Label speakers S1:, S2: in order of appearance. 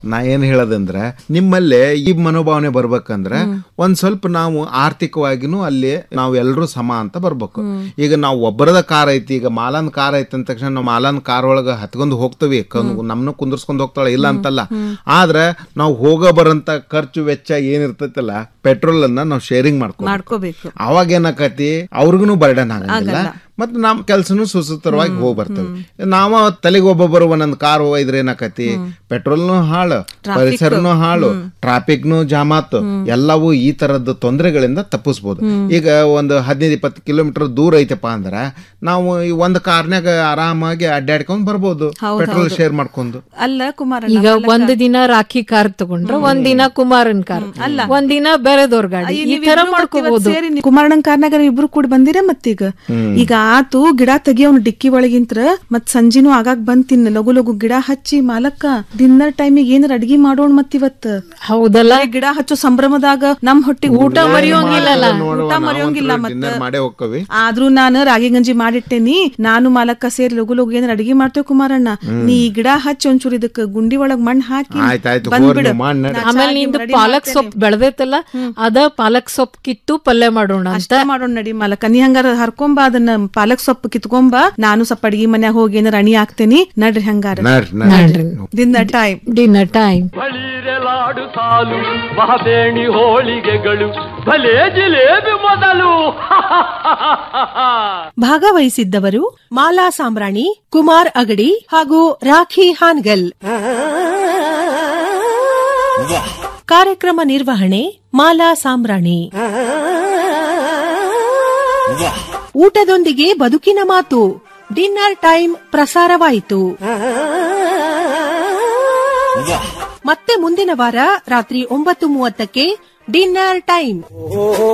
S1: ನಾ ಏನ್ ಹೇಳದಂದ್ರೆ ನಿಮ್ಮಲ್ಲಿ ಈ ಮನೋಭಾವನೆ ಬರ್ಬೇಕಂದ್ರೆ ಒಂದ್ ಸ್ವಲ್ಪ ನಾವು ಆರ್ಥಿಕವಾಗಿನೂ ಅಲ್ಲಿ ನಾವು ಎಲ್ಲರೂ ಸಮ ಅಂತ ಬರ್ಬೇಕು ಈಗ ನಾವು ಒಬ್ಬರದ ಕಾರ್ ಐತಿ ಈಗ ಮಾಲನ್ ಕಾರ್ ಐತಿ ಅಂದ ತಕ್ಷಣ ನಾವು ಮಾಲನ್ ಕಾರ್ ಒಳಗ ಹತ್ಕೊಂಡು ಹೋಗ್ತವಿ ನಮ್ನ ಕುಂದರ್ಸ್ಕೊಂಡ್ ಹೋಗ್ತಾಳೆ ಇಲ್ಲ ಅಂತಲ್ಲ ಆದ್ರೆ ನಾವು ಹೋಗೋ ಬರಂತ ಖರ್ಚು ವೆಚ್ಚ ಏನಿರ್ತೈತಲ್ಲ ಪೆಟ್ರೋಲ್ ಅನ್ನ ನಾವು ಶೇರಿಂಗ್ ಮಾಡ್ಕೊ
S2: ಮಾಡ್ಕೋಬೇಕು
S1: ಅವಾಗ ಏನಾಕತಿ ಅವ್ರಿಗೂ ಬರ್ಡನ್ ಆಗಂಗಿಲ್ಲ ಮತ್ ನಮ್ ಕೆಲ್ಸನು ಸುಸೂತ್ರವಾಗಿ ಹೋಗಿ ಬರ್ತೇವೆ ನಾವ ತಲೆಗೆ ಒಬ್ಬೊಬ್ಬರು ಒಂದೊಂದ್ ಕಾರ್ ಒಯ್ದ್ರೆ ಏನಾಕತಿ ಪೆಟ್ರೋಲ್ನು ಹಾಳು ಪರಿಸರನು ಹಾಳು ಟ್ರಾಫಿಕ್ನು ಜಾಮಾತ್ ಎಲ್ಲವೂ ಈ ತರದ ತೊಂದರೆಗಳಿಂದ ತಪ್ಪಿಸ್ಬೋದು ಈಗ ಒಂದು ಹದಿನೈದು ಇಪ್ಪತ್ತು ಕಿಲೋಮೀಟರ್ ದೂರ ಐತಪ್ಪ ಅಂದ್ರ ನಾವು ಈ ಒಂದ್ ಕಾರ್ನ್ಯಾಗ ಆರಾಮಾಗಿ ಅಡ್ಡಾಡ್ಕೊಂಡ್ ಬರ್ಬೋದು ಪೆಟ್ರೋಲ್ ಶೇರ್ ಮಾಡ್ಕೊಂಡು
S2: ಅಲ್ಲ ಕುಮಾರ
S3: ಈಗ ಒಂದ್ ದಿನ ರಾಖಿ ಕಾರ್ ತಗೊಂಡ್ರೆ ಒಂದ್ ದಿನ ಕುಮಾರನ್ ಕಾರ್ ಒಂದ್ ದಿನ ಬೇರೆದವ್ರ ಗಾಡಿ ಈ ತರ ಮಾಡ್ಕೋಬಹುದು
S2: ಸೇರಿ ನೀವು ಕುಮಾರಣ್ಣನ್ ಕಾರ್ನಾಗ ಇಬ್ರು ಕೂಡ ಬಂದಿರ ಮತ್ತೀಗ ಈಗ ಆತು ಗಿಡ ತೆಗಿಯೋನ್ ಡಿಕ್ಕಿ ಒಳಗಿಂತ್ರ ಮತ್ ಸಂಜಿನೂ ಆಗಾಗ್ ಬಂದ್ ತಿನ್ನ ಲಗು ಲಗು ಗಿಡ ಹಚ್ಚಿ ಮಾಲಕ್ಕ ಡಿನ್ನರ್ ಟೈಮಿಗೆ ಏನಾರ ಅಡ್ಗಿ ಮಾಡೋಣ ಮತ್ತಿವತ್
S3: ಹೌದಲ್ಲ
S2: ಬರೀ ಗಿಡ ಹಚ್ಚೋ ಸಂಭ್ರಮದಾಗ ನಮ್ ಹೊಟ್ಟಿಗೆ ಊಟ ಮರೆಯೋಂಗಿಲ್ಲಲ್ಲ ಊಟ ಮರೆಯೋಂಗಿಲ್ಲ ಮತ್ತ
S1: ಡಿನ್ನರ್ ಮಾಡೇ ಹೋಗ್ಕವಿ
S2: ಆದ್ರೂ ನಾನು ರಾಗಿ ಗಂಜಿ ಮಾಡಿಟ್ಟೇನಿ ನಾನು ಮಾಲಕ್ಕ ಸೇರಿ ಲಗು ಲಗು ಏನಾರ ಅಡಿಗೆ ಮಾಡ್ತೇವ್ ಕುಮಾರಣ್ಣ ನೀ ಈ ಗಿಡ ಹಚ್ಚಿ ಒಂಚೂರು ಇದಕ್ಕ ಗುಂಡಿ ಒಳಗ್ ಮಣ್ಣ್ ಹಾಕಿ
S1: ಆಯ್ತಾಯ್ತು
S2: ಬಂದ್ಬಿಡು.
S1: ಹೋಗ್ರಿ ಮಾಡ್ ನಡ್ರಿ.
S2: ನಾ
S3: ಆಮೇಲೆ
S2: ಚಾಗಿ
S3: ನಿಂದು
S2: ready
S3: ಪಾಲಕ್
S2: ಮಾಡ್ತೇನೆ.
S3: ಸೊಪ್ಪು ಬೆಳೆದೈತಲ್ಲ ಅದ ಪಾಲಕ್ ಸೊಪ್ಪು ಕಿತ್ತು ಪಲ್ಯ ಮಾಡೋಣ ಅಂತ
S2: ಅಷ್ಟ ಮಾಡೋಣ ನಡಿ ಮಾಲಕ ನೀ ಹಂಗಾರ ಹರ್ಕೊಂಬ ಅದನ್ನ ಪಾಲಕ್ ಸೊಪ್ಪು ಕಿತ್ಕೊಂಬ ನಾನು ಸ್ವಲ್ಪ ಅಡಿಗೆ ಮನ್ಯಾಗ ಹೋಗಿ ಏನಾರ ಅಣಿ ಹಾಕ್ತೇನಿ ನಡ್ರಿ ಹಂಗಾರ
S1: ನಡ್ರಿ ನಡ್ರಿ
S2: ದಿನ ಟೈಮ್
S3: ಡಿನ್ನರ್ ಟೈಮ್
S4: ಬಳಿರೆಲಾಡು ಸಾಲು ಮಹಬೇಣಿ ಹೋಳಿಗೆಗಳು ಭಲೇ ಜಿಲೇಬಿ ಮೊದಲು
S5: ಭಾಗವಹಿಸಿದ್ದವರು ಮಾಲಾ ಸಾಂಬ್ರಾಣಿ ಕುಮಾರ್ ಅಗಡಿ ಹಾಗೂ ರಾಖಿ ಹಾನ್ಗಲ್ ಕಾರ್ಯಕ್ರಮ ನಿರ್ವಹಣೆ ಮಾಲಾ ಸಾಂಬ್ರಾಣಿ ಊಟದೊಂದಿಗೆ ಬದುಕಿನ ಮಾತು ಡಿನ್ನರ್ ಟೈಮ್ ಪ್ರಸಾರವಾಯಿತು ಮತ್ತೆ ಮುಂದಿನ ವಾರ ರಾತ್ರಿ ಒಂಬತ್ತು ಮೂವತ್ತಕ್ಕೆ ಡಿನ್ನರ್ ಟೈಮ್